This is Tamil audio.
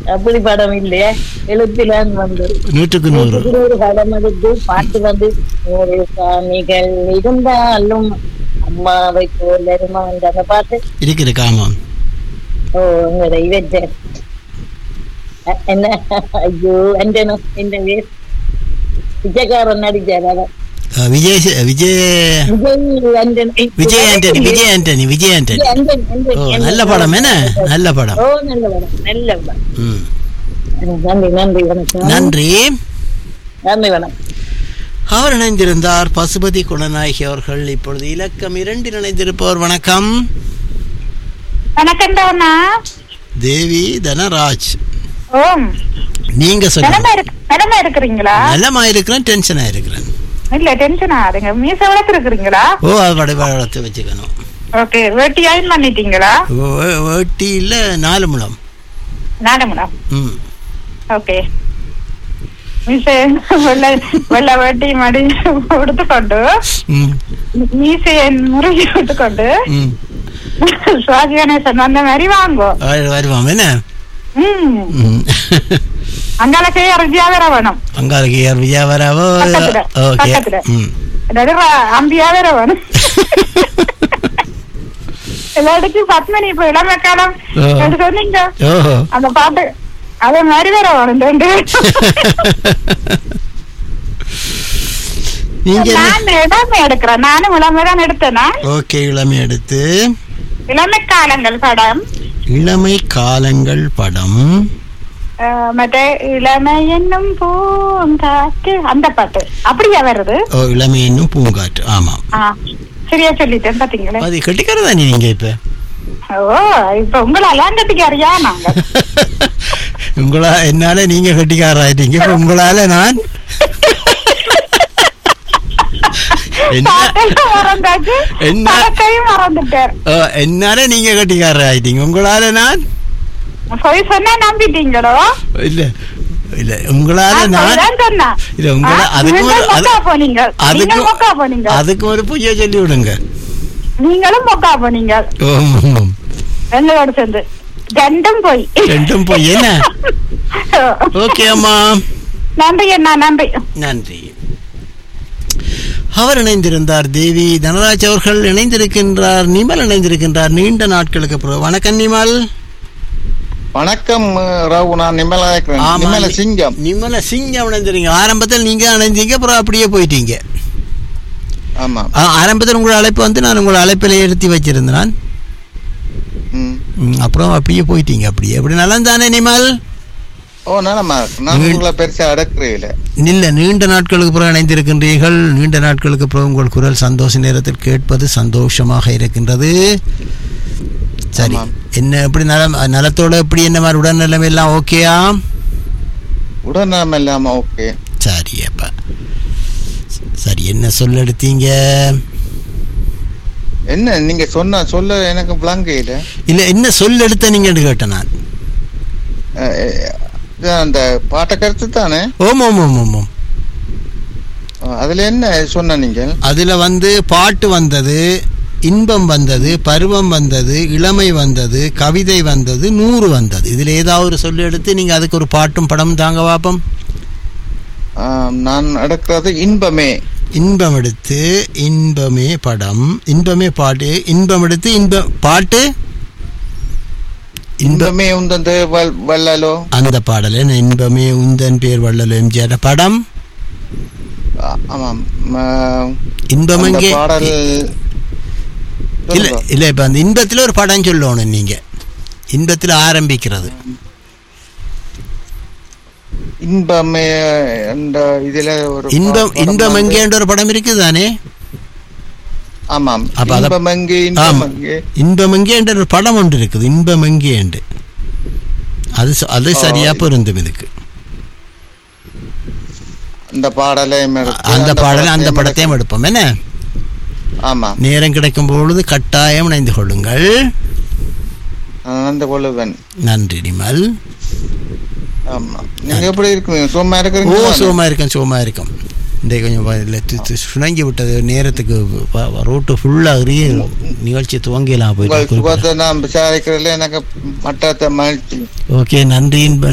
அப்படி படம் இல்லையே எழுத்திலான் வந்து நூற்றுக்கு நூறு ஒரு படம் எடுத்து பாட்டு வந்து ஒரு சாமிகள் இருந்தாலும் அம்மாவை போல இருமாங்க அந்த பாட்டு இருக்கு இருக்கு ஆமாம் ஓ உங்களோட இவற்ற என்ன ஐயோ அண்டனும் இந்த பேர் பிச்சைக்காரன் நடிச்சார் அதான் அஹ், விஜய் ச- விஜய் விஜய் அண்டன் விஜய் ஆண்டனி விஜய் ஆண்டனி விஜய் ஆண்டனி அண்டன், அண்டன், ஓ அண்டன். நல்ல படம் என்ன நல்ல படம் ஓ நல்ல படம் நல்ல படம் ம் நன்றி நன்றி வணக்கம் நன்றி நன்றி வணக்கம் அவர் இணைந்திருந்தார் பசுபதி குணநாயகி அவர்கள் இப்பொழுது இலக்கம் இரண்டில் இணைந்திருப்பவர் வணக்கம் வணக்கம் தானா தேவி தனராஜ் ஓம் நீங்க நிலமா சொல்லுங்க இருக்கு நிலமா இருக்கிறீங்களா நல்லமா இருக்கிறேன் டென்ஷனா இருக்கிறேன் இல்ல டென்ஷன் ஆகுதுங்க மீச வளர்த்து இருக்கிறீங்களா ஓ அது வடை வளர்த்து வச்சுக்கணும் ஓகே வெட்டி அயன் பண்ணிட்டீங்களா ஓ- வெட்டி இல்ல நாலு முழம் நாலு மேடம் ம் ஓகே மீச வெள்ள வெள்ள வெட்டி மடி உடுத்துக்கொண்டு ம் மீசையை முறையை விட்டுக்கொண்டு ம் சுவாஜி கணேசன் வந்த மாதிரி வாங்கோ வரு- வருவாம் என்ன ம் ம் அங்கால செய்ய ருச்சியா வேற வேணும் அங்காளுக்கு யார் விஜயா வராவோ பக்கத்துல, ஓகே பக்கத்துல. ம் அதாவது ர- அம்பியா வேற வேணும் எல்லாத்துக்கும் பத்மினி இப்ப இளமை காலம் ஓ. என்று சொன்னீங்க ஓஹோ அந்த பாட்டு அதே மாதிரி வேற வேணும் ரெண்டு நீங்க என்ன நான் இளமை எடுக்கிறேன் நானும் இளமை தான் எடுத்தேனா ஓகே இளமை எடுத்து இளமை காலங்கள் படம் இளமை காலங்கள் படம் அஹ், மற்ற இளமை என்னும் பூங்காற்று அந்த பாட்டு அப்படியா வருது ஓ இளமை என்னும் பூங்காற்று ஆமாம் ஆ, சரியா சொல்லிட்டேன் பாத்தீங்களே அது கட்டிக்கிறதா நீங்க இப்ப ஓ இப்ப உங்களெல்லாம் கட்டிக்காரியா நாங்க உங்களா என்னால நீங்க கட்டிக்காராயிட்டீங்க இப்ப உங்களால நான் என்ன பாட்டெல்லாம் மறந்தாச்சு என்ன? படத்தையும் மறந்துட்டார் ஓ, என்னால நீங்க கட்டிக்காராயிட்டீங்க உங்களால நான் போய் சொன்னா நம்பிட்டீங்களோ இல்ல இல்ல உங்களால நான் நான் பொய்தான் சொன்னேன். இல்ல உங்கள ஆ, அதுக்கு நீங்கள் ஒரு அது- மொக்கா போனீங்க அதுக்கு நீங்கள் மொக்கா போனீங்க அதுக்கு ஒரு பொய்ய சொல்லி விடுங்க நீங்களும் மொக்கா போனீங்க ஓம், ஓம். எங்களோட சேர்ந்து ரெண்டும் போய் ரெண்டும் பொய் என்ன ஓகே அம்மா நன்றி அண்ணா நன்றி நன்றி அவர் இணைந்திருந்தார் தேவி தனராஜ் அவர்கள் இணைந்திருக்கின்றார் நிமல் இணைந்திருக்கின்றார் நீண்ட நாட்களுக்கு பிறகு வணக்கம் நிமல் வணக்கம் ராவு நான் நிம்மலா இருக்கிறேன் ஆமா, நிம்மல சிங்கம் நிமல சிங்கம் இணைந்திருங்க ஆரம்பத்தில் நீங்க இணைந்தீங்க அப்புறம் அப்படியே போயிட்டீங்க ஆமா ஆ, ஆரம்பத்தில் உங்களோட அழைப்பு வந்து நான் உங்களோட அழைப்பில் எடுத்து வச்சிருந்தேன் நான். ம். ம், அப்புறம் அப்படியே போயிட்டீங்க அப்படியே எப்படி நல்லா தானே நிமல் ஓ நலமா இருக்கு. நான் நீ- உங்களை பெருசா அடக்குறீங்கள இல்ல நீண்ட நாட்களுக்கு பிறகு இணைந்திருக்கின்றீர்கள் நீண்ட நாட்களுக்கு பிறகு உங்கள் குரல் சந்தோஷ நேரத்தில் கேட்பது சந்தோஷமாக இருக்கின்றது சரி ஆமாம். என்ன எப்படி நலம் நலத்தோட எப்படி என்ன மாதிரி உடல்நலம் எல்லாம் ஓகேயா உடனே இல்லாம ஓகே சரி அப்ப சரி என்ன சொல்ல எடுத்தீங்க என்ன நீங்க சொன்ன சொல்ல எனக்கு விளங்கையில இல்ல என்ன சொல்ல எடுத்த நீங்க கேட்டேன் நான் அந்த பாட்டை கருத்து தானே ஓம் ஓம் ஓம் ஓம் ஓம் அஹ், அதுல என்ன சொன்ன நீங்க அதுல வந்து பாட்டு வந்தது இன்பம் வந்தது பருவம் வந்தது இளமை வந்தது கவிதை வந்தது நூறு வந்தது இதுல ஏதாவது ஒரு சொல்லி எடுத்து நீங்க அதுக்கு ஒரு பாட்டும் படமும் தாங்க பாப்போம் அஹ், நான் அடக்குறது இன்பமே இன்பம் எடுத்து இன்பமே படம் இன்பமே பாட்டு இன்பம் எடுத்து இன்ப பாட்டு இன்ப இன்பமே உந்தந்து வல்- வல்லலோ அந்த பாடல இன்பமே உந்தன் பேர் வள்ளல் எம்ஜிஆர் படம் அ- ஆமாம் ம- இன்பம் அந்த எங்கே பாடல் இல்ல சொல்லுங்க. இல்ல இப்ப அந்த இன்பத்துல ஒரு படம் சொல்லணும் நீங்க இன்பத்துல ஆரம்பிக்கிறது இன்பமே அந்த இதுல ஒரு இன்பம் படம் இன்பம் வந்து- எங்கேன்ற ஒரு படம் இருக்குது தானே ஆமாம் அப்ப அத- இன்பம் எங்கே இன்பம் ஆமா. எங்கே இன்பம் எங்கேன்ற ஒரு படம் ஒன்று இருக்குது இன்பம் எங்கேண்டு அது ச- அது சரியா பொருந்தும் இதுக்கு அந்த பாடலையும் எடுத்து, அந்த பாடலை அந்த படத்தையும் படத்தையும் எடுப்போம் என்ன எடுத்து- ஆமாம் நேரம் கிடைக்கும் பொழுது கட்டாயம் இணைந்து கொள்ளுங்கள் நான் நடந்து கொள்ளுவேன் நன்றி நிமல் ஆமா நீங்க எப்படி இருக்கீங்க சும்மா ஓ இருக்கிறீங்க சுகமா இருக்கும் சுகமா இருக்கும் இந்த கொஞ்சம் வ- இல்ல, து- து- சுணங்கி விட்டது நேரத்துக்கு வ- வ- ரோட்டு ஃபுல்லாக நிகழ்ச்சி துவங்கலாம் உங்கள் போயிட்டு சுகத்தை நான் விசாரிக்கிறதுல எனக்கு மட்டத்தை மகிழ்ச்சி ஓகே நன்றி